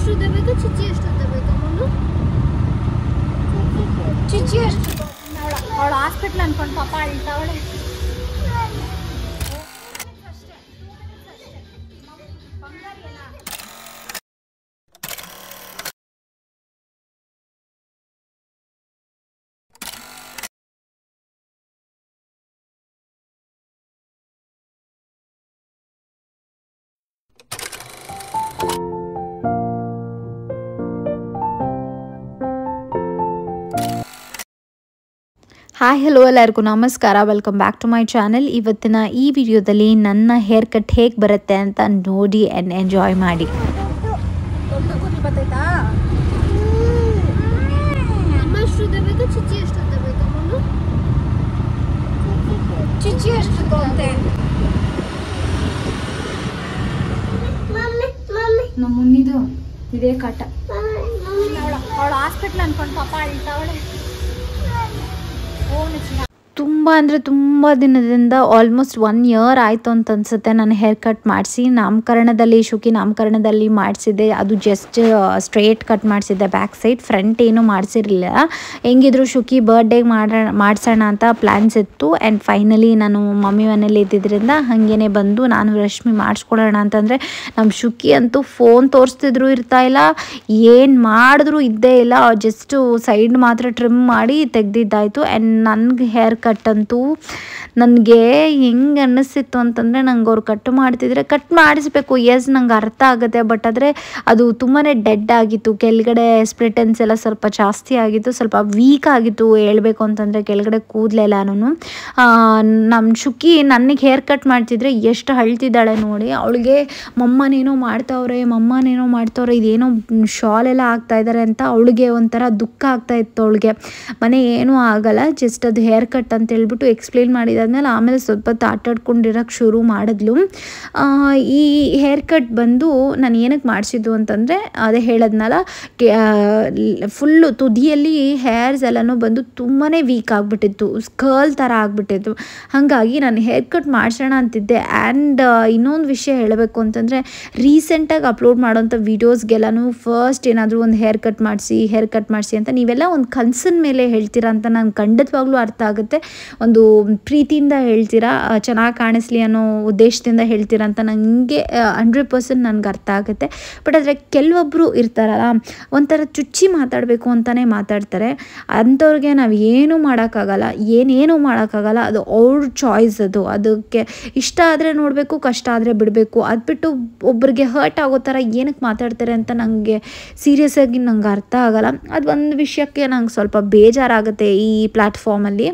ಎಷ್ಟುದ್ದ ಬೇಕು ಚಿಚ್ಚಿ ಎಷ್ಟುದ್ದ ಬೇಕು ಮಮ್ಮಿ ಚಿಚ್ಚಿ ಎಷ್ಟು ಅವಳು ಹಾಸ್ಪಿಟ್ಲ್ ಅನ್ಕೊಂಡು ಪಾಪ ಅಳ್ತಾವಳೆ ಹಾಯ್ ಹಲೋ ಎಲ್ಲರಿಗೂ ನಮಸ್ಕಾರ welcome back to my channel ಇವತ್ತಿನ ಈ ವಿಡಿಯೋದಲ್ಲಿ ನನ್ನ ಹೇರ್ ಕಟ್ ಹೇಗೆ ಬರುತ್ತೆ ಅಂತ ನೋಡಿ ಆ್ಯಂಡ್ ಎಂಜಾಯ್ ಮಾಡಿ ದೊಡ್ಡ ಕೂದಲು ಬರ್ತೈತಾ ಅಮ್ಮ ಎಷ್ಟುದ್ದ ಬೇಕು ಚಿಚ್ಚಿ ಎಷ್ಟುದ್ದ ಬೇಕು ಮಮ್ಮಿ ಚಿಚ್ಚಿ ಎಷ್ಟುದ್ದ ಅಂತೆ ನಮ್ಮ ಮುನ್ನಿದು ಇದೇ ಕಾಟ ಅವಳು ಹಾಸ್ಪಿಟ್ಲ್ ಅನ್ಕೊಂಡು ಪಾಪ ಅಳ್ತಾವಳೆ ಓ ಚಿನ್ನ ತುಂಬ ಅಂದರೆ ತುಂಬ ದಿನದಿಂದ ಆಲ್ಮೋಸ್ಟ್ ಒನ್ ಇಯರ್ ಆಯಿತು ಅಂತ ಅನ್ಸುತ್ತೆ ನಾನು ಹೇರ್ ಕಟ್ ಮಾಡಿಸಿ ನಾಮಕರಣದಲ್ಲಿ ಶುಕಿ ನಾಮಕರಣದಲ್ಲಿ ಮಾಡಿಸಿದ್ದೆ ಅದು ಜಸ್ಟ್ ಸ್ಟ್ರೇಟ್ ಕಟ್ ಮಾಡಿಸಿದ್ದೆ ಬ್ಯಾಕ್ ಸೈಡ್ ಫ್ರಂಟ್ ಏನೂ ಮಾಡಿಸಿರಲಿಲ್ಲ ಹೆಂಗಿದ್ರು ಶುಕಿ ಬರ್ಡೇಗೆ ಮಾಡೋಣ ಮಾಡಿಸೋಣ ಅಂತ ಪ್ಲ್ಯಾನ್ಸ್ ಇತ್ತು ಆ್ಯಂಡ್ ಫೈನಲಿ ನಾನು ಮಮ್ಮಿ ಮನೇಲಿ ಇದ್ದಿದ್ದರಿಂದ ಹಾಗೇನೆ ಬಂದು ನಾನು ರಶ್ಮಿ ಮಾಡಿಸ್ಕೊಳ್ಳೋಣ ಅಂತಂದರೆ ನಮ್ಮ ಶುಕಿ ಅಂತೂ ಫೋನ್ ತೋರಿಸ್ತಿದ್ರು ಇರ್ತಾ ಇಲ್ಲ ಏನು ಮಾಡಿದ್ರು ಇದ್ದೇ ಇಲ್ಲ ಜಸ್ಟು ಸೈಡ್ ಮಾತ್ರ ಟ್ರಿಮ್ ಮಾಡಿ ತೆಗ್ದಿದ್ದಾಯಿತು ಆ್ಯಂಡ್ ನನಗೆ ಹೇರ್ ಕಟ್ ಅಂತೂ ನನಗೆ ಹೆಂಗೆ ಅನ್ನಿಸ್ತಿತ್ತು ಅಂತಂದರೆ ನಂಗೆ ಅವ್ರು ಕಟ್ ಮಾಡ್ತಿದ್ರೆ ಕಟ್ ಮಾಡಿಸ್ಬೇಕು ಎಸ್ ನಂಗೆ ಅರ್ಥ ಆಗುತ್ತೆ ಬಟ್ ಆದರೆ ಅದು ತುಂಬಾ ಡೆಡ್ ಆಗಿತ್ತು ಕೆಳಗಡೆ ಸ್ಪ್ಲಿಟನ್ಸ್ ಎಲ್ಲ ಸ್ವಲ್ಪ ಜಾಸ್ತಿ ಆಗಿತ್ತು ಸ್ವಲ್ಪ ವೀಕ್ ಆಗಿತ್ತು ಹೇಳ್ಬೇಕು ಅಂತಂದರೆ ಕೆಳಗಡೆ ಕೂದಲೆಲ್ಲನೂ ನಮ್ಮ ಶುಕಿ ನನಗೆ ಹೇರ್ ಕಟ್ ಮಾಡ್ತಿದ್ರೆ ಎಷ್ಟು ಅಳ್ತಿದ್ದಾಳೆ ನೋಡಿ ಅವಳಿಗೆ ಮಮ್ಮನೇನೋ ಮಾಡ್ತಾವ್ರೆ ಮಮ್ಮನೇನೋ ಮಾಡ್ತಾವ್ರೆ ಇದೇನೋ ಶಾಲ್ ಎಲ್ಲ ಹಾಕ್ತಾ ಇದ್ದಾರೆ ಅಂತ ಅವಳಿಗೆ ಒಂಥರ ದುಃಖ ಆಗ್ತಾ ಇತ್ತು ಅವಳಿಗೆ ಮನೆ ಏನೂ ಆಗಲ್ಲ ಜಸ್ಟ್ ಅದು ಹೇರ್ ಕಟ್ ಅಂತ ಹೇಳ್ಬಿಟ್ಟು ಎಕ್ಸ್ಪ್ಲೇನ್ ಮಾಡಿದಾದ್ಮೇಲೆ ಆಮೇಲೆ ಸ್ವಲ್ಪ ಹೊತ್ತು ಆಟಾಡ್ಕೊಂಡಿರೋಕ್ಕೆ ಶುರು ಮಾಡಿದ್ಲು ಆ, ಈ ಹೇರ್ ಕಟ್ ಬಂದು ನಾನು ಏನಕ್ಕೆ ಮಾಡಿಸಿದ್ದು ಅಂತಂದರೆ ಅದೇ ಹೇಳದ್ನಲ್ಲ ಫುಲ್ಲು ತುದಿಯಲ್ಲಿ ಹೇರ್ಸ್ ಎಲ್ಲನೂ ಬಂದು ತುಂಬಾ ವೀಕ್ ಆಗಿಬಿಟ್ಟಿತ್ತು ಸ್ಕರ್ಲ್ ಥರ ಆಗಿಬಿಟ್ಟಿತ್ತು ಹಾಗಾಗಿ ನಾನು ಹೇರ್ ಕಟ್ ಮಾಡಿಸೋಣ ಅಂತಿದ್ದೆ ಆ್ಯಂಡ್ ಇನ್ನೊಂದು ವಿಷಯ ಹೇಳಬೇಕು ಅಂತಂದರೆ ರೀಸೆಂಟಾಗಿ ಅಪ್ಲೋಡ್ ಮಾಡೋಂಥ ವೀಡಿಯೋಸ್ಗೆಲ್ಲನೂ ಫಸ್ಟ್ ಏನಾದರೂ ಒಂದು ಹೇರ್ ಕಟ್ ಮಾಡಿಸಿ ಹೇರ್ ಕಟ್ ಮಾಡಿಸಿ ಅಂತ ನೀವೆಲ್ಲ ಒಂದು ಕನ್ಸಿನ ಮೇಲೆ ಹೇಳ್ತೀರಾ ಅಂತ ನಾನು ಖಂಡಿತವಾಗ್ಲೂ ಅರ್ಥ ಆಗುತ್ತೆ ಒಂದು ಪ್ರೀತಿಯಿಂದ ಹೇಳ್ತೀರಾ ಚೆನ್ನಾಗಿ ಕಾಣಿಸ್ಲಿ ಅನ್ನೋ ಉದ್ದೇಶದಿಂದ ಹೇಳ್ತೀರಾ ಅಂತ ನನಗೆ ಹಂಡ್ರೆಡ್ ಪರ್ಸೆಂಟ್ ನನಗೆ ಅರ್ಥ ಆಗುತ್ತೆ ಬಟ್ ಆದರೆ ಕೆಲವೊಬ್ಬರು ಇರ್ತಾರಲ್ಲ ಒಂಥರ ಚುಚ್ಚಿ ಮಾತಾಡಬೇಕು ಅಂತಲೇ ಮಾತಾಡ್ತಾರೆ ಅಂಥವ್ರಿಗೆ ನಾವು ಏನೂ ಮಾಡೋಕ್ಕಾಗಲ್ಲ ಏನೇನು ಮಾಡೋಕ್ಕಾಗಲ್ಲ ಅದು ಅವ್ರ ಚಾಯ್ಸ್ ಅದು ಅದಕ್ಕೆ ಇಷ್ಟ ಆದರೆ ನೋಡಬೇಕು ಕಷ್ಟ ಆದರೆ ಬಿಡಬೇಕು ಅದು ಬಿಟ್ಟು ಒಬ್ರಿಗೆ ಹರ್ಟ್ ಆಗೋ ಥರ ಏನಕ್ಕೆ ಮಾತಾಡ್ತಾರೆ ಅಂತ ನನಗೆ ಸೀರಿಯಸ್ ಆಗಿ ನಂಗೆ ಅರ್ಥ ಆಗಲ್ಲ ಅದು ಒಂದು ವಿಷಯಕ್ಕೆ ನಂಗೆ ಸ್ವಲ್ಪ ಬೇಜಾರಾಗುತ್ತೆ ಈ ಪ್ಲ್ಯಾಟ್ಫಾರ್ಮಲ್ಲಿ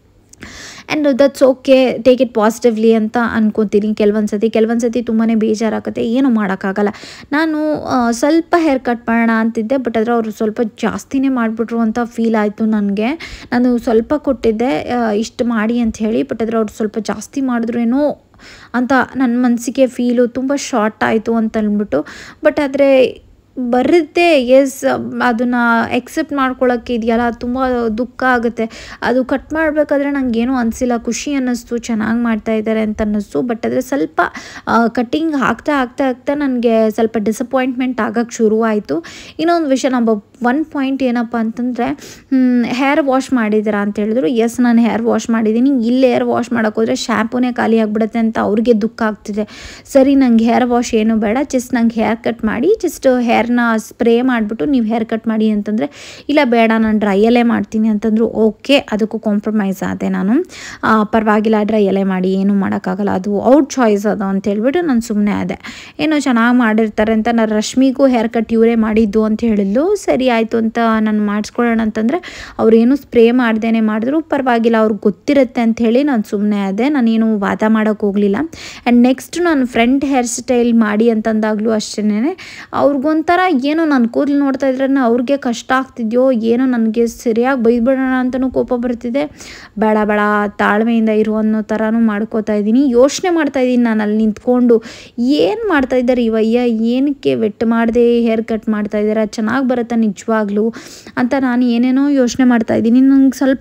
and that's okay take it positively ಅಂತ ಅನ್ಕೋತೀನಿ ಕೆಲವೊಂದು ಸತಿ ಕೆಲವೊಂದು ಸತಿ ತುಂಬಾ ಬೇಜಾರಾಗುತ್ತೆ ಏನು ಮಾಡೋಕ್ಕಾಗಲ್ಲ ನಾನು ಆ, ಸ್ವಲ್ಪ ಹೇರ್ ಕಟ್ ಮಾಡೋಣ ಅಂತಿದ್ದೆ ಬಟ್ ಆದರೆ ಅವರು ಸ್ವಲ್ಪ ಜಾಸ್ತಿನೇ ಮಾಡಿಬಿಟ್ರು ಅಂತ ಫೀಲ್ ಆಯಿತು ನನಗೆ ನಾನು ಸ್ವಲ್ಪ ಕೊಟ್ಟಿದ್ದೆ ಆ, ಇಷ್ಟು ಮಾಡಿ ಅಂತ ಹೇಳಿ ಬಟ್ ಆದರೆ ಅವ್ರು ಸ್ವಲ್ಪ ಜಾಸ್ತಿ ಮಾಡಿದ್ರು ಏನೋ ಅಂತ ನನ್ನ ಮನಸ್ಸಿಗೆ ಫೀಲು ತುಂಬ ಶಾರ್ಟ್ ಆಯಿತು ಅಂತ ಅಂದ್ಬಿಟ್ಟು ಬಟ್ ಆದರೆ ಬರುತ್ತೆ ಎಸ್ ಅದನ್ನು ಎಕ್ಸೆಪ್ಟ್ ಮಾಡ್ಕೊಳ್ಳೋಕ್ಕೆ ಇದೆಯಲ್ಲ ತುಂಬ ದುಃಖ ಆಗುತ್ತೆ ಅದು ಕಟ್ ಮಾಡಬೇಕಾದ್ರೆ ನನಗೇನೂ ಅನಿಸಿಲ್ಲ ಖುಷಿ ಅನ್ನಿಸ್ತು ಚೆನ್ನಾಗಿ ಮಾಡ್ತಾ ಇದ್ದಾರೆ ಅಂತ ಅನ್ನಿಸ್ತು ಬಟ್ ಆದರೆ ಸ್ವಲ್ಪ ಕಟ್ಟಿಂಗ್ ಆಗ್ತಾ ಆಗ್ತಾ ಆಗ್ತಾ ನನಗೆ ಸ್ವಲ್ಪ ಡಿಸಪಾಯಿಂಟ್ಮೆಂಟ್ ಆಗೋಕ್ಕೆ ಶುರುವಾಯಿತು ಇನ್ನೊಂದು ವಿಷಯ ನಮ್ಮ ಒನ್ ಪಾಯಿಂಟ್ ಏನಪ್ಪ ಅಂತಂದರೆ ಹೇರ್ ವಾಶ್ ಮಾಡಿದ್ದೀರಾ ಅಂತ ಹೇಳಿದ್ರು ಎಸ್ ನಾನು ಹೇರ್ ವಾಶ್ ಮಾಡಿದ್ದೀನಿ ಇಲ್ಲಿ ಹೇರ್ ವಾಶ್ ಮಾಡೋಕೆ ಹೋದರೆ ಶ್ಯಾಂಪೂನೇ ಖಾಲಿ ಆಗಿಬಿಡುತ್ತೆ ಅಂತ ಅವ್ರಿಗೆ ದುಃಖ ಆಗ್ತಿದೆ ಸರಿ ನಂಗೆ ಹೇರ್ ವಾಶ್ ಏನು ಬೇಡ ಜಸ್ಟ್ ನಂಗೆ ಹೇರ್ ಕಟ್ ಮಾಡಿ ಜಸ್ಟ್ ಹೇರ್ನ ಸ್ಪ್ರೇ ಮಾಡಿಬಿಟ್ಟು ನೀವು ಹೇರ್ ಕಟ್ ಮಾಡಿ ಅಂತಂದರೆ ಇಲ್ಲ ಬೇಡ ನಾನು ಡ್ರೈಯಲ್ಲೇ ಮಾಡ್ತೀನಿ ಅಂತಂದ್ರು ಓಕೆ ಅದಕ್ಕೂ ಕಾಂಪ್ರಮೈಸ್ ಆದೆ ನಾನು ಆ, ಪರವಾಗಿಲ್ಲ ಡ್ರೈಯಲ್ಲೇ ಮಾಡಿ ಏನೂ ಮಾಡೋಕ್ಕಾಗಲ್ಲ ಅದು ಔಟ್ ಚಾಯ್ಸ್ ಅದು ಅಂತ ಹೇಳ್ಬಿಟ್ಟು ನಾನು ಸುಮ್ಮನೆ ಆದೆ ಏನೋ ಚೆನ್ನಾಗಿ ಮಾಡಿರ್ತಾರೆ ಅಂತ ನಾನು ರಶ್ಮಿಗೂ ಹೇರ್ ಕಟ್ ಇವರೇ ಮಾಡಿದ್ದು ಅಂತ ಹೇಳಿದ್ಲು ಸರಿ ಆಯಿತು ಅಂತ ನಾನು ಮಾಡಿಸ್ಕೊಳ್ಳೋಣ ಅಂತಂದರೆ ಅವ್ರೇನು ಸ್ಪ್ರೇ ಮಾಡ್ದೇನೆ ಮಾಡಿದ್ರು ಪರವಾಗಿಲ್ಲ ಅವ್ರಿಗೆ ಗೊತ್ತಿರುತ್ತೆ ಅಂತ ಹೇಳಿ ನಾನು ಸುಮ್ಮನೆ ಆದೆ ನಾನೇನು ವಾದ ಮಾಡೋಕ್ಕೆ ಹೋಗಲಿಲ್ಲ ಆ್ಯಂಡ್ ನೆಕ್ಸ್ಟ್ ನಾನು ಫ್ರಂಟ್ ಹೇರ್ ಸ್ಟೈಲ್ ಮಾಡಿ ಅಂತಂದಾಗಲೂ ಅಷ್ಟೇ ಅವ್ರಿಗೊಂಥರ ಏನೋ ನನ್ನ ಕೂದಲು ನೋಡ್ತಾ ಇದ್ರೆ ಅವ್ರಿಗೆ ಕಷ್ಟ ಆಗ್ತಿದ್ಯೋ ಏನೋ ನನಗೆ ಸರಿಯಾಗಿ ಬೈದ್ಬಿಡೋಣ ಅಂತಲೂ ಕೋಪ ಬರ್ತಿದೆ ಬೇಡ ಬೇಡ ತಾಳ್ಮೆಯಿಂದ ಇರು ಅನ್ನೋ ಥರನೂ ಮಾಡ್ಕೋತಾ ಇದ್ದೀನಿ ಯೋಚನೆ ಮಾಡ್ತಾ ಇದ್ದೀನಿ ನಾನು ಅಲ್ಲಿ ನಿಂತ್ಕೊಂಡು ಏನು ಮಾಡ್ತಾ ಇದ್ದಾರೆ ಇವಯ್ಯ ಏನಕ್ಕೆ ವೆಟ್ ಮಾಡದೆ ಹೇರ್ ಕಟ್ ಮಾಡ್ತಾ ಇದ್ದಾರೆ ಚೆನ್ನಾಗಿ ಬರುತ್ತಾ ನಿಜವಾಗ್ಲೂ ಅಂತ ನಾನು ಏನೇನೋ ಯೋಚನೆ ಮಾಡ್ತಾ ಇದ್ದೀನಿ ನಂಗೆ ಸ್ವಲ್ಪ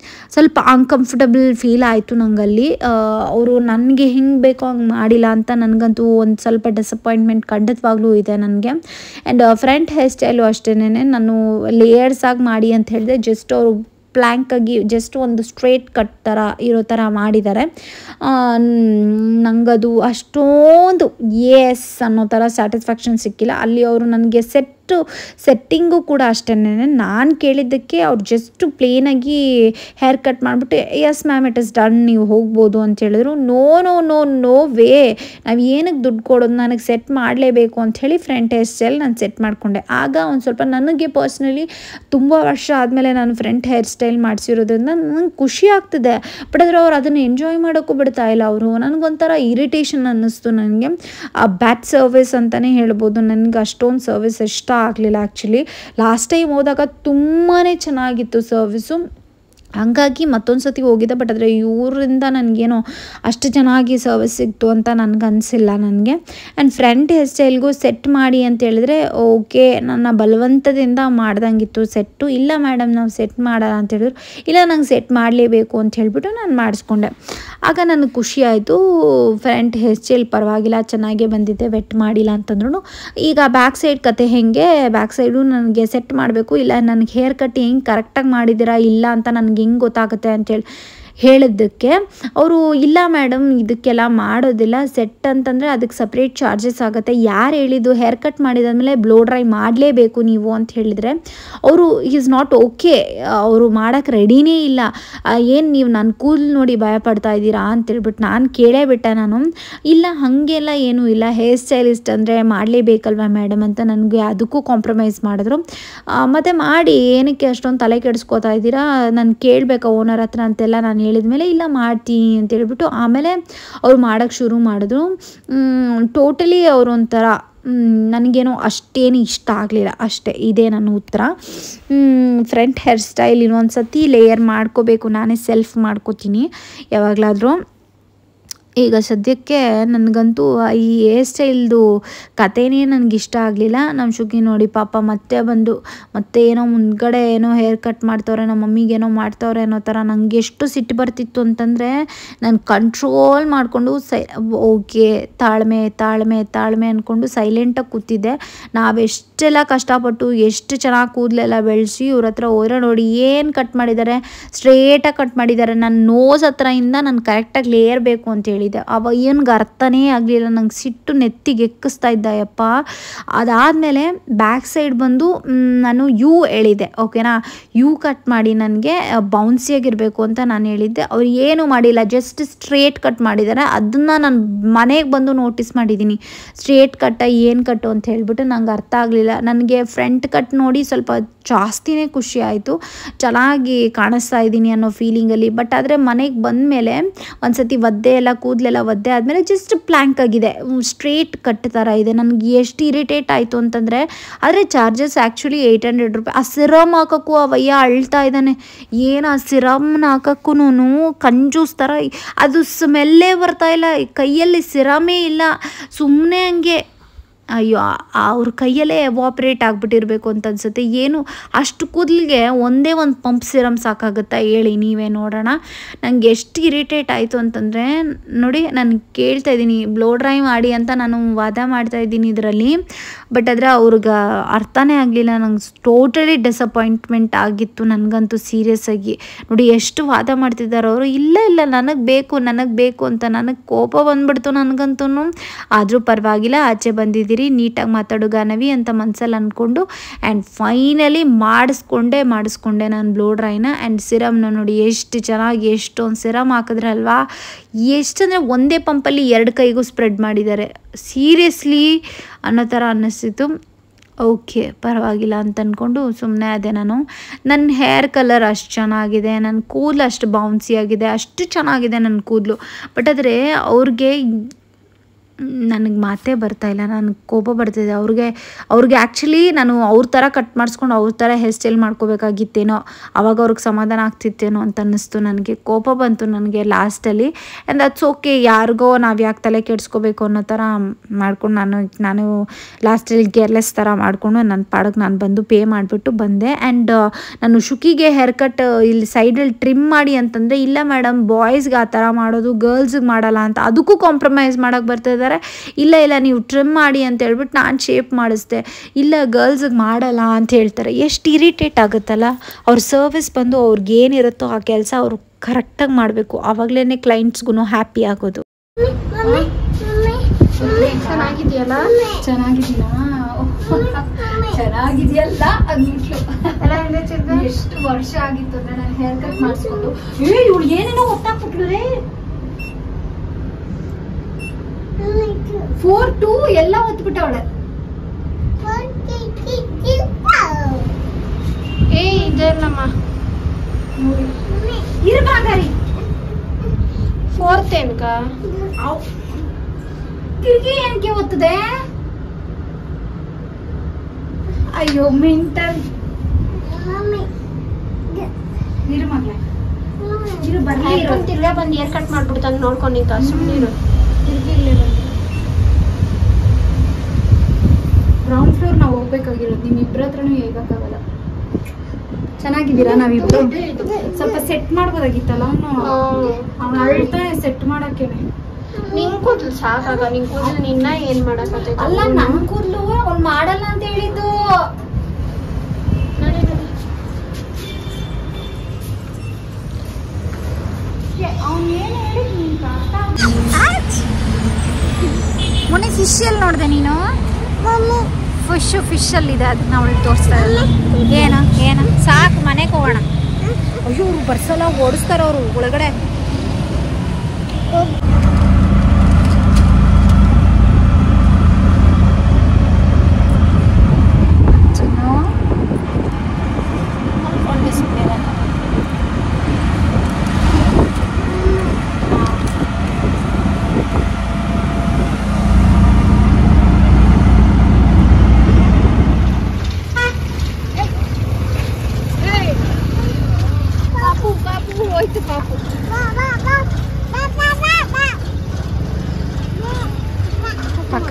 ಸ್ವಲ್ಪ ಅನ್ಕಂಫರ್ಟಬಲ್ ಫೀಲ್ ಆಯಿತು ನಂಗಲ್ಲಿ ಅವರು ನನಗೆ ಹೆಂಗೆ ಬೇಕೋ ಹಂಗೆ ಮಾಡಿಲ್ಲ ಅಂತ ನನಗಂತೂ ಒಂದು ಸ್ವಲ್ಪ ಡಿಸಪಾಯಿಂಟ್ಮೆಂಟ್ ಖಂಡಿತವಾಗ್ಲೂ ಇದೆ ನನಗೆ ಆ್ಯಂಡ್ ಫ್ರಂಟ್ ಹೇರ್ ಸ್ಟೈಲು ಅಷ್ಟೇನೆ ನಾನು ಲೇಯರ್ಸ್ ಆಗಿ ಮಾಡಿ ಅಂತ ಹೇಳಿದೆ ಜಸ್ಟ್ ಅವರು ಪ್ಲ್ಯಾಂಕಾಗಿ ಜಸ್ಟ್ ಒಂದು ಸ್ಟ್ರೇಟ್ ಕಟ್ ಥರ ಇರೋ ಥರ ಮಾಡಿದ್ದಾರೆ ನನಗದು ಅಷ್ಟೊಂದು ಎಸ್ ಅನ್ನೋ ಥರ ಸ್ಯಾಟಿಸ್ಫ್ಯಾಕ್ಷನ್ ಸಿಕ್ಕಿಲ್ಲ ಅಲ್ಲಿ ಅವರು ನನಗೆ ಸೆಟ್ಟು ಸೆಟ್ಟಿಂಗು ಕೂಡ ಅಷ್ಟೇ ನಾನು ಕೇಳಿದ್ದಕ್ಕೆ ಅವ್ರು ಜಸ್ಟ್ ಪ್ಲೇನಾಗಿ ಹೇರ್ ಕಟ್ ಮಾಡಿಬಿಟ್ಟು yes ma'am it is done ನೀವು ಹೋಗ್ಬೋದು ಅಂತ ಹೇಳಿದ್ರು no no no no way ನಾವು ಏನಕ್ಕೆ ದುಡ್ಡು ಕೊಡೋದು ನನಗೆ ಸೆಟ್ ಮಾಡಲೇಬೇಕು ಅಂಥೇಳಿ ಫ್ರಂಟ್ ಹೇರ್ ಸ್ಟೈಲ್ ನಾನು ಸೆಟ್ ಮಾಡಿಕೊಂಡೆ ಆಗ ಒಂದು ಸ್ವಲ್ಪ ನನಗೆ ಪರ್ಸ್ನಲಿ ತುಂಬ ವರ್ಷ ಆದಮೇಲೆ ನಾನು ಫ್ರಂಟ್ ಹೇರ್ ಸ್ಟೈಲ್ ಮಾಡಿಸಿರೋದ್ರಿಂದ ನನಗೆ ಖುಷಿ ಆಗ್ತಿದೆ ಬಟ್ ಆದರೆ ಅವ್ರು ಅದನ್ನು ಎಂಜಾಯ್ ಮಾಡೋಕ್ಕೂ ಬಿಡ್ತಾ ಇಲ್ಲ ಅವರು ನನಗೊಂಥರ ಇರಿಟೇಷನ್ ಅನ್ನಿಸ್ತು ನನಗೆ ಆ ಬ್ಯಾಟ್ ಸರ್ವಿಸ್ ಅಂತಲೇ ಹೇಳ್ಬೋದು ನನಗೆ ಅಷ್ಟೊಂದು ಸರ್ವಿಸ್ ಇಷ್ಟ ಆಗಲಿಲ್ಲ ಆ್ಯಕ್ಚುಲಿ ಲಾಸ್ಟ್ ಟೈಮ್ ಹೋದಾಗ ತುಂಬಾ ಚೆನ್ನಾಗಿತ್ತು ಸರ್ವಿಸು ಹಂಗಾಗಿ ಮತ್ತೊಂದು ಸತಿ ಹೋಗಿದ್ದೆ ಬಟ್ ಆದರೆ ಇವರಿಂದ ನನಗೇನೋ ಅಷ್ಟು ಚೆನ್ನಾಗಿ ಸರ್ವಿಸ್ ಸಿಕ್ತು ಅಂತ ನನಗೆ ಅನಿಸಿಲ್ಲ ನನಗೆ ಆ್ಯಂಡ್ ಫ್ರಂಟ್ ಹೇರ್ ಸ್ಟೈಲ್ಗೂ ಸೆಟ್ ಮಾಡಿ ಅಂತ ಹೇಳಿದ್ರೆ ಓಕೆ ನನ್ನ ಬಲವಂತದಿಂದ ಮಾಡ್ದಂಗಿತ್ತು ಸೆಟ್ಟು ಇಲ್ಲ ಮೇಡಮ್ ನಾವು ಸೆಟ್ ಮಾಡಲ್ಲ ಅಂತ ಹೇಳಿದ್ರು ಇಲ್ಲ ನಂಗೆ ಸೆಟ್ ಮಾಡಲೇಬೇಕು ಅಂತ ಹೇಳಿಬಿಟ್ಟು ನಾನು ಮಾಡಿಸ್ಕೊಂಡೆ ಆಗ ನನಗೆ ಖುಷಿ ಆಯಿತು ಫ್ರಂಟ್ ಹೇರ್ ಸ್ಟೈಲ್ ಪರವಾಗಿಲ್ಲ ಚೆನ್ನಾಗೇ ಬಂದಿದೆ ವೆಟ್ ಮಾಡಿಲ್ಲ ಅಂತಂದ್ರೂ ಈಗ ಬ್ಯಾಕ್ ಸೈಡ್ ಕತೆ ಹೆಂಗೆ ಬ್ಯಾಕ್ ಸೈಡು ನನಗೆ ಸೆಟ್ ಮಾಡಬೇಕು ಇಲ್ಲ ನನಗೆ ಹೇರ್ ಕಟ್ ಹೆಂಗೆ ಕರೆಕ್ಟಾಗಿ ಮಾಡಿದ್ದೀರಾ ಇಲ್ಲ ಅಂತ ನನಗೆ ಹೆಂಗೆ ಗೊತ್ತಾಗುತ್ತೆ ಅಂತೇಳಿ ಹೇಳಿದ್ದಕ್ಕೆ ಅವರು ಇಲ್ಲ ಮೇಡಮ್ ಇದಕ್ಕೆಲ್ಲ ಮಾಡೋದಿಲ್ಲ ಸೆಟ್ ಅಂತಂದರೆ ಅದಕ್ಕೆ ಸಪ್ರೇಟ್ ಚಾರ್ಜಸ್ ಆಗುತ್ತೆ ಯಾರು ಹೇಳಿದ್ದು ಹೇರ್ ಕಟ್ ಮಾಡಿದಾದ್ಮೇಲೆ ಬ್ಲೋ ಡ್ರೈ ಮಾಡಲೇಬೇಕು ನೀವು ಅಂತ ಹೇಳಿದರೆ ಅವರು ಈಸ್ ನಾಟ್ ಓಕೆ ಅವರು ಮಾಡೋಕ್ಕೆ ರೆಡಿನೇ ಇಲ್ಲ ಏನು ನೀವು ನನ್ನ ಕೂದಲು ನೋಡಿ ಭಯ ಪಡ್ತಾ ಇದ್ದೀರಾ ಅಂತೇಳ್ಬಿಟ್ಟು ನಾನು ಕೇಳೇ ಬಿಟ್ಟೆ ನಾನು ಇಲ್ಲ ಹಾಗೆಲ್ಲ ಏನೂ ಇಲ್ಲ ಹೇರ್ ಸ್ಟೈಲಿಸ್ಟ್ ಅಂದರೆ ಮಾಡಲೇಬೇಕಲ್ವ ಮೇಡಮ್ ಅಂತ ನನಗೆ ಅದಕ್ಕೂ ಕಾಂಪ್ರಮೈಸ್ ಮಾಡಿದ್ರು ಮತ್ತು ಮಾಡಿ ಏನಕ್ಕೆ ಅಷ್ಟೊಂದು ತಲೆ ಕೆಡಿಸ್ಕೋತಾ ಇದ್ದೀರಾ ನಾನು ಕೇಳಬೇಕಾ ಓನರ್ ಹತ್ರ ಅಂತೆಲ್ಲ ನಾನು ಹೇಳಿದ್ಮೇಲೆ ಇಲ್ಲ ಮಾಡ್ತೀನಿ ಅಂತ ಹೇಳ್ಬಿಟ್ಟು ಆಮೇಲೆ ಅವ್ರು ಮಾಡೋಕ್ಕೆ ಶುರು ಮಾಡಿದ್ರು ಟೋಟಲಿ ಅವರು ಒಂಥರ ನನಗೇನೋ ಅಷ್ಟೇನು ಇಷ್ಟ ಆಗಲಿಲ್ಲ ಅಷ್ಟೇ ಇದೇ ನನ್ನ ಉತ್ತರ ಫ್ರಂಟ್ ಹೇರ್ ಸ್ಟೈಲ್ ಇನ್ನೊಂದು ಸತಿ ಲೇಯರ್ ಮಾಡ್ಕೋಬೇಕು ನಾನೇ ಸೆಲ್ಫ್ ಮಾಡ್ಕೋತೀನಿ ಯಾವಾಗಲಾದರೂ ಈಗ ಸದ್ಯಕ್ಕೆ ನನಗಂತೂ ಈ ಹೇರ್ ಸ್ಟೈಲ್ದು ಕಥೆನೇ ನನಗೆ ಇಷ್ಟ ಆಗಲಿಲ್ಲ ನಮ್ಮ ಶುಕಿ ನೋಡಿ ಪಾಪ ಮತ್ತೆ ಬಂದು ಮತ್ತೆ ಏನೋ ಮುಂದ್ಗಡೆ ಏನೋ ಹೇರ್ ಕಟ್ ಮಾಡ್ತವ್ರೆ ನಮ್ಮ ಮಮ್ಮಿಗೇನೋ ಮಾಡ್ತವ್ರೆ ಅನ್ನೋ ಥರ ನನಗೆ ಎಷ್ಟು ಸಿಟ್ಟು ಬರ್ತಿತ್ತು ಅಂತಂದರೆ ನಾನು ಕಂಟ್ರೋಲ್ ಮಾಡಿಕೊಂಡು ಸೈ ಓಕೆ ತಾಳ್ಮೆ ತಾಳ್ಮೆ ತಾಳ್ಮೆ ಅಂದ್ಕೊಂಡು ಸೈಲೆಂಟಾಗಿ ಕೂತಿದ್ದೆ ನಾವೆಷ್ಟೆಲ್ಲ ಕಷ್ಟಪಟ್ಟು ಎಷ್ಟು ಚೆನ್ನಾಗಿ ಕೂದಲೆಲ್ಲ ಬೆಳೆಸಿ ಇವ್ರ ಹತ್ರ ಹೋದ್ರೆ ನೋಡಿ ಏನು ಕಟ್ ಮಾಡಿದ್ದಾರೆ ಸ್ಟ್ರೇಟಾಗಿ ಕಟ್ ಮಾಡಿದ್ದಾರೆ ನನ್ನ ನೋಸ್ ಹತ್ರದಿಂದ ನಾನು ಕರೆಕ್ಟಾಗಿ ಲೇಯರ್ ಬೇಕು ಅಂತೇಳಿ ಹೇಳಿದೆ ಅವ ಏನ್ಗೆ ಅರ್ಥನೇ ಆಗಲಿಲ್ಲ ನಂಗೆ ಸಿಟ್ಟು ನೆತ್ತಿಗೆ ಎಕ್ಕಿಸ್ತಾ ಇದ್ದಾಯಪ್ಪ ಅದಾದಮೇಲೆ ಬ್ಯಾಕ್ ಸೈಡ್ ಬಂದು ನಾನು ಯು ಹೇಳಿದೆ ಓಕೆನಾ ಯು ಕಟ್ ಮಾಡಿ ನನಗೆ ಬೌನ್ಸಿಯಾಗಿರಬೇಕು ಅಂತ ನಾನು ಹೇಳಿದ್ದೆ ಅವ್ರು ಏನೂ ಮಾಡಿಲ್ಲ ಜಸ್ಟ್ ಸ್ಟ್ರೇಟ್ ಕಟ್ ಮಾಡಿದ್ದಾರೆ ಅದನ್ನು ನಾನು ಮನೆಗೆ ಬಂದು ನೋಟಿಸ್ ಮಾಡಿದ್ದೀನಿ ಸ್ಟ್ರೇಟ್ ಕಟ್ಟ ಏನು ಕಟ್ಟು ಅಂತ ಹೇಳ್ಬಿಟ್ಟು ನಂಗೆ ಅರ್ಥ ಆಗಲಿಲ್ಲ ನನಗೆ ಫ್ರಂಟ್ ಕಟ್ ನೋಡಿ ಸ್ವಲ್ಪ ಜಾಸ್ತಿನೇ ಖುಷಿ ಆಯಿತು ಚೆನ್ನಾಗಿ ಕಾಣಿಸ್ತಾ ಇದ್ದೀನಿ ಅನ್ನೋ ಫೀಲಿಂಗಲ್ಲಿ ಬಟ್ ಆದರೆ ಮನೆಗೆ ಬಂದಮೇಲೆ ಒಂದು ಸತಿ ಒದ್ದೆ ಎಲ್ಲ ಕೂದಲೆಲ್ಲ ಒದ್ದೆ ಆದಮೇಲೆ ಜಸ್ಟ್ ಪ್ಲ್ಯಾಂಕ್ ಆಗಿದೆ ಸ್ಟ್ರೇಟ್ ಕಟ್ ಥರ ಇದೆ ನನಗೆ ಎಷ್ಟು ಇರಿಟೇಟ್ ಆಯಿತು ಅಂತಂದರೆ ಆದರೆ ಚಾರ್ಜಸ್ ಆ್ಯಕ್ಚುಲಿ ಏಯ್ಟ್ ಹಂಡ್ರೆಡ್ ರೂಪಾಯಿ ಆ ಸಿರಮ್ ಹಾಕೋಕ್ಕೂ ಅವಯ್ಯ ಅಳ್ತಾ ಇದ್ದಾನೆ ಏನು ಆ ಸಿರಮ್ನ ಹಾಕೋಕ್ಕೂ ಕಂಜೂಸ್ ಥರ ಅದು ಸ್ಮೆಲ್ಲೇ ಬರ್ತಾ ಇಲ್ಲ ಕೈಯಲ್ಲಿ ಸಿರಮೇ ಇಲ್ಲ ಸುಮ್ಮನೆ ಹಂಗೆ ಅಯ್ಯೋ ಅವ್ರ ಕೈಯಲ್ಲೇ ಎವಾಪ್ರೇಟ್ ಆಗಿಬಿಟ್ಟಿರ್ಬೇಕು ಅಂತ ಅನ್ಸುತ್ತೆ ಏನು ಅಷ್ಟು ಕೂದಲಿಗೆ ಒಂದೇ ಒಂದು ಪಂಪ್ ಸಿರಮ್ ಸಾಕಾಗುತ್ತಾ ಹೇಳಿ ನೀವೇ ನೋಡೋಣ ನನಗೆ ಎಷ್ಟು ಇರಿಟೇಟ್ ಆಯಿತು ಅಂತಂದರೆ ನೋಡಿ ನಾನು ಕೇಳ್ತಾ ಇದ್ದೀನಿ ಬ್ಲೋ ಡ್ರೈ ಮಾಡಿ ಅಂತ ನಾನು ವಾದ ಮಾಡ್ತಾ ಇದ್ದೀನಿ ಇದರಲ್ಲಿ ಬಟ್ ಆದರೆ ಅವ್ರಿಗೆ ಅರ್ಥನೇ ಆಗಲಿಲ್ಲ ನಂಗೆ ಟೋಟಲಿ ಡಿಸಪಾಯಿಂಟ್ಮೆಂಟ್ ಆಗಿತ್ತು ನನಗಂತೂ ಸೀರಿಯಸ್ ಆಗಿ ನೋಡಿ ಎಷ್ಟು ವಾದ ಮಾಡ್ತಿದ್ದಾರೆ ಅವರು ಇಲ್ಲ ಇಲ್ಲ ನನಗೆ ಬೇಕು ನನಗೆ ಬೇಕು ಅಂತ ನನಗೆ ಕೋಪ ಬಂದ್ಬಿಡ್ತು ನನಗಂತೂ ಆದರೂ ಪರವಾಗಿಲ್ಲ ಆಚೆ ಬಂದಿದ್ದೀರಿ ನೀಟಾಗಿ ಮಾತಾಡು ಗಾನವಿ ಅಂತ ಮನಸ್ಸಲ್ಲಿ ಅಂದ್ಕೊಂಡು ಆ್ಯಂಡ್ ಫೈನಲಿ ಮಾಡಿಸ್ಕೊಂಡೆ ಮಾಡಿಸ್ಕೊಂಡೆ ನಾನು ಬ್ಲೋ ಡ್ರೈನ ಆ್ಯಂಡ್ ಸಿರಮ್ನ ನೋಡಿ ಎಷ್ಟು ಚೆನ್ನಾಗಿ ಎಷ್ಟೊಂದು ಸಿರಮ್ ಹಾಕಿದ್ರಲ್ವಾ ಎಷ್ಟಂದರೆ ಒಂದೇ ಪಂಪಲ್ಲಿ ಎರಡು ಕೈಗೂ ಸ್ಪ್ರೆಡ್ ಮಾಡಿದ್ದಾರೆ ಸೀರಿಯಸ್ಲಿ ಅನ್ನೋ ಥರ ಅನ್ನಿಸ್ತಿತ್ತು ಓಕೆ ಪರವಾಗಿಲ್ಲ ಅಂತ ಅಂದ್ಕೊಂಡು ಸುಮ್ಮನೆ ಅದೇ ನಾನು ನನ್ನ ಹೇರ್ ಕಲರ್ ಅಷ್ಟು ಚೆನ್ನಾಗಿದೆ ನನ್ನ ಕೂದಲು ಅಷ್ಟು ಬೌನ್ಸಿ ಆಗಿದೆ ಅಷ್ಟು ಚೆನ್ನಾಗಿದೆ ನನ್ನ ಕೂದಲು ಬಟ್ ಆದರೆ ಅವ್ರಿಗೆ ನನಗೆ ಮಾತೇ ಬರ್ತಾ ಇಲ್ಲ ನನಗೆ ಕೋಪ ಬರ್ತಿದೆ ಅವ್ರಿಗೆ ಅವ್ರಿಗೆ ಆ್ಯಕ್ಚುಲಿ ನಾನು ಅವ್ರ ಥರ ಕಟ್ ಮಾಡಿಸ್ಕೊಂಡು ಅವ್ರ ಥರ ಹೇರ್ ಸ್ಟೈಲ್ ಮಾಡ್ಕೋಬೇಕಾಗಿತ್ತೇನೋ ಅವಾಗ ಅವ್ರಿಗೆ ಸಮಾಧಾನ ಆಗ್ತಿತ್ತೇನೋ ಅಂತ ಅನ್ನಿಸ್ತು ನನಗೆ ಕೋಪ ಬಂತು ನನಗೆ ಲಾಸ್ಟಲ್ಲಿ ಆ್ಯಂಡ್ ದಟ್ಸ್ ಓಕೆ ಯಾರಿಗೋ ನಾವು ಯಾಕೆ ತಲೆ ಕೆಡಿಸ್ಕೋಬೇಕು ಅನ್ನೋ ಥರ ಮಾಡ್ಕೊಂಡು ನಾನು ನಾನು ಲಾಸ್ಟಲ್ಲಿ ಕೇರ್ಲೆಸ್ ಥರ ಮಾಡಿಕೊಂಡು ನನ್ನ ಪಾಡಕ್ಕೆ ನಾನು ಬಂದು ಪೇ ಮಾಡಿಬಿಟ್ಟು ಬಂದೆ ಆ್ಯಂಡ್ ನಾನು ಶುಕಿಗೆ ಹೇರ್ ಕಟ್ ಇಲ್ಲಿ ಸೈಡಲ್ಲಿ ಟ್ರಿಮ್ ಮಾಡಿ ಅಂತಂದರೆ ಇಲ್ಲ ಮೇಡಮ್ ಬಾಯ್ಸ್ಗೆ ಆ ಥರ ಮಾಡೋದು ಗರ್ಲ್ಸ್ಗೆ ಮಾಡಲ್ಲ ಅಂತ ಅದಕ್ಕೂ ಕಾಂಪ್ರಮೈಸ್ ಮಾಡೋಕ್ಕೆ ಬರ್ತಿದ್ದಾರೆ ಇಲ್ಲ ಇಲ್ಲ ನೀವು ಟ್ರಿಮ್ ಮಾಡಿ ಅಂತ ಹೇಳ್ಬಿಟ್ಟು ನಾನು ಶೇಪ್ ಮಾಡಿಸ್ದೆ ಇಲ್ಲ ಗರ್ಲ್ಸಿಗೆ ಮಾಡಲ್ಲ ಅಂತ ಹೇಳ್ತಾರೆ ಎಷ್ಟು ಇರಿಟೇಟ್ ಆಗುತ್ತಲ್ಲ ಅವ್ರ ಸರ್ವಿಸ್ ಬಂದು ಅವ್ರಿಗೆ ಏನಿರುತ್ತೋ ಆ ಕೆಲಸ ಅವರು ಕರೆಕ್ಟಾಗಿ ಮಾಡಬೇಕು ಆವಾಗಲೇ ಕ್ಲೈಂಟ್ಸ್ಗೂ ಹ್ಯಾಪಿ ಆಗೋದು ಚೆನ್ನಾಗಿದೆಯಲ್ಲ ಚೆನ್ನಾಗಿದೀನಾ ಚೆನ್ನಾಗಿದೆಯಲ್ಲ ಅಂದ್ಬಿಟ್ಲು ಎಷ್ಟು ವರ್ಷ ಆಗಿತ್ತು ಅಂದ್ರೆ ನಾನು ಹೇರ್ ಕಟ್ ಮಾಡಿಸ್ಕೊಂಡು ಏ ಇವಳು ಏನೇನೋ ಒತ್ತಾಕ್ಬಿಟ್ಲು ರೇ ಫೋರ್ ಟೂ ಎಲ್ಲ ಒತ್ಬಿಟ್ಟವಳೆ ಏ ಇದೆಲ್ಲಮ್ಮ ಇರ್ಬಾಗರಿ ಫೋರ್ತ್ ಏನ್ಕ ತಿರ್ಗಿ ಏನಕ್ಕೆ ಒತ್ತದೆ ಅಯ್ಯೋ ಮೆಂಟಲ್ ಇರು ಮಗ್ಲೆ ಇರು ಬರ್ಲಿ ಇರು. ಆಯ್ತು ತಿರ್ಗಾ ಬಂದು ಏರ್ ಕಟ್ ಮಾಡ್ಬಿಡ್ತಾನೆ ನೋಡ್ಕೊಂಡು ನಿಂತ ಸುಮ್ಮನಿರು ತಿರ್ಗಿ ಇಲ್ಲೇ ಬಂದು ಗ್ರೌಂಡ್ ಫ್ಲೋರ್ ನಾವು ಹೋಗ್ಬೇಕಾಗಿರೋದು ನಿಮ್ ಇಬ್ಬರ ಹತ್ರನೂ ಹೇಗಕ್ಕಾಗಲ್ಲ ಚೆನ್ನಾಗಿದ್ದೀರಾ ನಾವಿಬ್ರು ಸ್ವಲ್ಪ ಸೆಟ್ ಮಾಡ್ಬೋದಾಗಿತ್ತಲ್ಲ ಅವನು ಅವ್ನು ಅಳ್ತಾನೆ ಸೆಟ್ ಮಾಡಕ್ಕೇನೆ ನಿಂಗ್ ಕೂದ್ಲು ಸಾಕಾಗ ನಿಂಗ್ ಕೂದ್ಲು ನಿನ್ನ ಏನ್ ಮಾಡಕತ್ತೈತೆ ಅಲ್ಲ ನನ್ ಕೂದ್ಲು ಅವ್ನ್ ಮಾಡಲ್ಲ ಅಂತ ಹೇಳಿದ್ದು ನಡಿ, ನಡಿ. ಅವ್ನ್ ಏನ್ ಹೇಳಿದ್ ಮೊನ್ನೆ ಫಿಶ್ ಎಲ್ಲಿ ನೋಡ್ದೆ ನೀನು ಫಿಶ್ ಫಿಶ್ ಅಲ್ಲಿ ಇದೆ ಅದನ್ನ ಅವಳು ತೋರಿಸ್ತಾ ಏನು ಏನು ಸಾಕು ಮನೆಗೆ ಹೋಗೋಣ ಅಯ್ಯೋ ಅವ್ರು ಬರ್ಸಲ್ಲ ಓಡಿಸ್ತಾರ ಅವರು ಒಳಗಡೆ ಚಿನ್ನು ಮಲ್ಕೊಂಡೆ ಸುಮ್ನೆ ಇರಲ್ಲ. ಪಾಪು ಪಾಪು ಹೋಯ್ತು ಪಾಪು ಪಕ್ಕ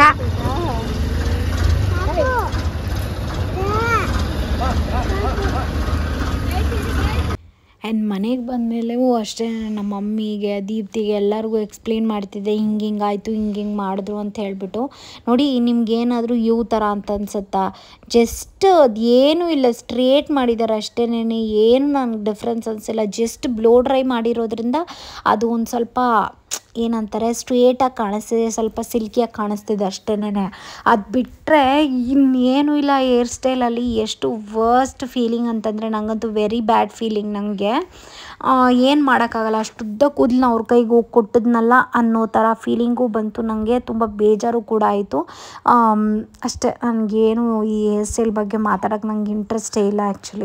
ಆ್ಯಂಡ್ ಮನೆಗೆ ಬಂದಮೇಲೆವೂ ಅಷ್ಟೇ ನಮ್ಮ ಮಮ್ಮಿಗೆ ದೀಪ್ತಿಗೆ ಎಲ್ಲರಿಗೂ ಎಕ್ಸ್ಪ್ಲೇನ್ ಮಾಡ್ತಿದ್ದೆ ಹಿಂಗೆ ಹಿಂಗೆ ಆಯಿತು ಹಿಂಗೆ ಹಿಂಗೆ ಮಾಡಿದ್ರು ಅಂತ ಹೇಳ್ಬಿಟ್ಟು ನೋಡಿ ನಿಮ್ಗೇನಾದರೂ ಯೂ ಥರ ಅಂತ ಅನ್ಸುತ್ತಾ ಜಸ್ಟ್ ಅದು ಏನೂ ಇಲ್ಲ ಸ್ಟ್ರೇಟ್ ಮಾಡಿದ್ದಾರೆ ಅಷ್ಟೇನೆ ಏನು ನನಗೆ ಡಿಫ್ರೆನ್ಸ್ ಅನಿಸಿಲ್ಲ ಜಸ್ಟ್ ಬ್ಲೋ ಡ್ರೈ ಮಾಡಿರೋದ್ರಿಂದ ಅದು ಒಂದು ಸ್ವಲ್ಪ ಏನಂತಾರೆ ಸ್ಟ್ರೇಟಾಗಿ ಕಾಣಿಸ್ತಿದೆ ಸ್ವಲ್ಪ ಸಿಲ್ಕಿಯಾಗಿ ಕಾಣಿಸ್ತಿದೆ ಅಷ್ಟೇನೆ ಅದು ಬಿಟ್ಟರೆ ಇನ್ನೇನು ಇಲ್ಲ ಹೇರ್ ಸ್ಟೈಲಲ್ಲಿ ಎಷ್ಟು ವರ್ಸ್ಟ್ ಫೀಲಿಂಗ್ ಅಂತಂದರೆ ನನಗಂತೂ ವೆರಿ ಬ್ಯಾಡ್ ಫೀಲಿಂಗ್ ನನಗೆ ಏನು ಮಾಡೋಕ್ಕಾಗಲ್ಲ ಅಷ್ಟುದ್ದ ಕೂದಲನ್ನ ಅವ್ರ ಕೈಗೆ ಹೋಗಿ ಕೊಟ್ಟಿದ್ನಲ್ಲ ಅನ್ನೋ ಥರ ಫೀಲಿಂಗು ಬಂತು ನನಗೆ ತುಂಬ ಬೇಜಾರು ಕೂಡ ಆಯಿತು ಅಷ್ಟೇ ನನಗೇನು ಈ ಹೇರ್ ಸ್ಟೈಲ್ ಬಗ್ಗೆ ಮಾತಾಡೋಕ್ಕೆ ನಂಗೆ ಇಂಟ್ರೆಸ್ಟೇ ಇಲ್ಲ ಆ್ಯಕ್ಚುಲಿ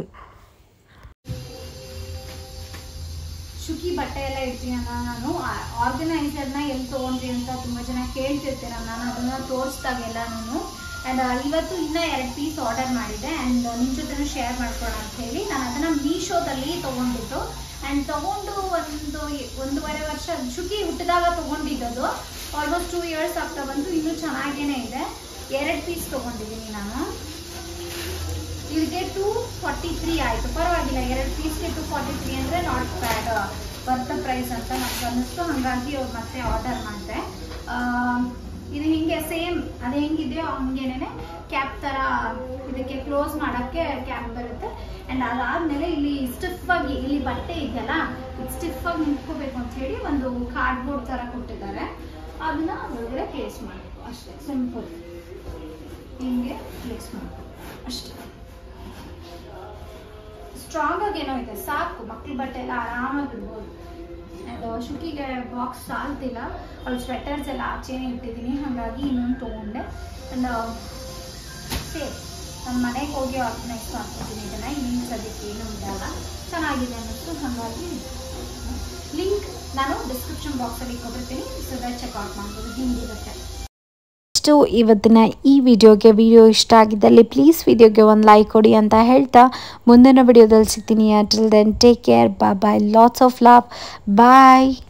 ಶುಕಿ ಬಟ್ಟೆ ಎಲ್ಲ ಇಡ್ತೀನಲ್ಲ ನಾನು ಆರ್ಗನೈಸರ್ನ ಎಲ್ಲಿ ತೊಗೊಂಡ್ರಿ ಅಂತ ತುಂಬ ಜನ ಕೇಳ್ತಿರ್ತೀರ ನಾನು ಅದನ್ನ ತೋರಿಸ್ದಾಗೆಲ್ಲ ನಾನು ಆ್ಯಂಡ್ ಇವತ್ತು ಇನ್ನೂ ಎರಡು ಪೀಸ್ ಆರ್ಡರ್ ಮಾಡಿದೆ ಆ್ಯಂಡ್ ನಿಮ್ಮ ಜೊತೆ ಶೇರ್ ಮಾಡ್ಕೊಳ್ಳೋಣ ಅಂತ ಹೇಳಿ ನಾನು ಅದನ್ನು ಮೀಶೋದಲ್ಲಿ ತೊಗೊಂಡಿದ್ದು ಆ್ಯಂಡ್ ತೊಗೊಂಡು ಒಂದು ಒಂದೂವರೆ ವರ್ಷ ಶುಕಿ ಹುಟ್ಟಿದಾಗ ತೊಗೊಂಡಿದ್ದದು ಆಲ್ಮೋಸ್ಟ್ ಟೂ ಇಯರ್ಸ್ ಆಗ್ತಾ ಬಂತು ಇನ್ನೂ ಚೆನ್ನಾಗೇನೆ ಇದೆ ಎರಡು ಪೀಸ್ ತೊಗೊಂಡಿದ್ದೀನಿ ನಾನು ಇದಕ್ಕೆ ಟೂ ಫಾರ್ಟಿ ತ್ರೀ ಆಯಿತು ಪರವಾಗಿಲ್ಲ ಎರಡು ಪೀಸ್ಗೆ ಟೂ ಫಾರ್ಟಿ ತ್ರೀ ಅಂದರೆ ನಾಟ್ ಬ್ಯಾಡ್ ವರ್ತ್ ಪ್ರೈಸ್ ಅಂತ ನನಗೆ ಅನ್ನಿಸ್ತು ಹಾಗಾಗಿ ಅವ್ರು ಮತ್ತೆ ಆರ್ಡರ್ ಮಾಡಿದೆ ಇದು ಹಿಂಗೆ ಸೇಮ್ ಅದು ಹೆಂಗಿದೆಯೋ ಹಂಗೇನೆ ಕ್ಯಾಪ್ ಥರ ಇದಕ್ಕೆ ಕ್ಲೋಸ್ ಮಾಡೋಕ್ಕೆ ಕ್ಯಾಪ್ ಬರುತ್ತೆ ಆ್ಯಂಡ್ ಅದಾದಮೇಲೆ ಇಲ್ಲಿ ಸ್ಟಿಫ್ ಆಗಿ ಇಲ್ಲಿ ಬಟ್ಟೆ ಇದೆಯಲ್ಲ ಸ್ಟಿಫ್ ಆಗಿ ನಿಂತ್ಕೋಬೇಕು ಅಂತ ಹೇಳಿ ಒಂದು ಕಾರ್ಡ್ಬೋರ್ಡ್ ಥರ ಕೊಟ್ಟಿದ್ದಾರೆ ಅದನ್ನ ಒಳಗಡೆ ಪ್ಲೇಸ್ ಮಾಡಬೇಕು ಅಷ್ಟೇ ಸಿಂಪಲ್ ಹಿಂಗೆ ಪ್ಲೇಸ್ ಮಾಡಬೇಕು ಅಷ್ಟೇ ಸ್ಟ್ರಾಂಗ್ ಆಗಿ ಏನೋ ಇದೆ ಸಾಕು ಮಕ್ಳ ಬಟ್ಟೆ ಎಲ್ಲ ಆರಾಮಾಗಿ ಇಡ್ಬೋದು ಅದು ಶುಕಿಗೆ ಬಾಕ್ಸ್ ಸಾಲ್ತಿಲ್ಲ ಅವಳು ಸ್ವೆಟರ್ಸ್ ಎಲ್ಲ ಆಚೆನೇ ಇಟ್ಟಿದ್ದೀನಿ ಹಾಗಾಗಿ ಇನ್ನೊಂದು ತೊಗೊಂಡೆ ಆ್ಯಂಡ್ ಸೇಫ್ ನನ್ನ ಮನೆಗೆ ಹೋಗಿ ಆರ್ಗನೈಸ್ ಮಾಡ್ಕೊತೀನಿ ಇದನ್ನು ಇನ್ನೇನು ಸದ್ಯಕ್ಕೆ ಏನೂ ಇರಲ್ಲ ಚೆನ್ನಾಗಿದೆ ಅನ್ನಿಸ್ತು ಹಾಗಾಗಿ ಲಿಂಕ್ ನಾನು ಡಿಸ್ಕ್ರಿಪ್ಷನ್ ಬಾಕ್ಸಲ್ಲಿ ಕೊಟ್ಟಿರ್ತೀನಿ ಸೊ ಚೆಕ್ಔಟ್ ಮಾಡ್ಬೋದು ಹಿಂಗಿರುತ್ತೆ ಇದಿಷ್ಟು ಇವತ್ತಿನ ಈ ವಿಡಿಯೋಗೆ ವಿಡಿಯೋ ಇಷ್ಟ ಆಗಿದ್ದಲ್ಲಿ ಪ್ಲೀಸ್ ವಿಡಿಯೋಗೆ ಒಂದು ಲೈಕ್ ಕೊಡಿ ಅಂತ ಹೇಳ್ತಾ ಮುಂದಿನ ವಿಡಿಯೋದಲ್ಲಿ ಸಿಗ್ತೀನಿ ಅಟಿಲ್ ದೆನ್ ಟೇಕ್ ಕೇರ್ ಬಾ bye lots of love bye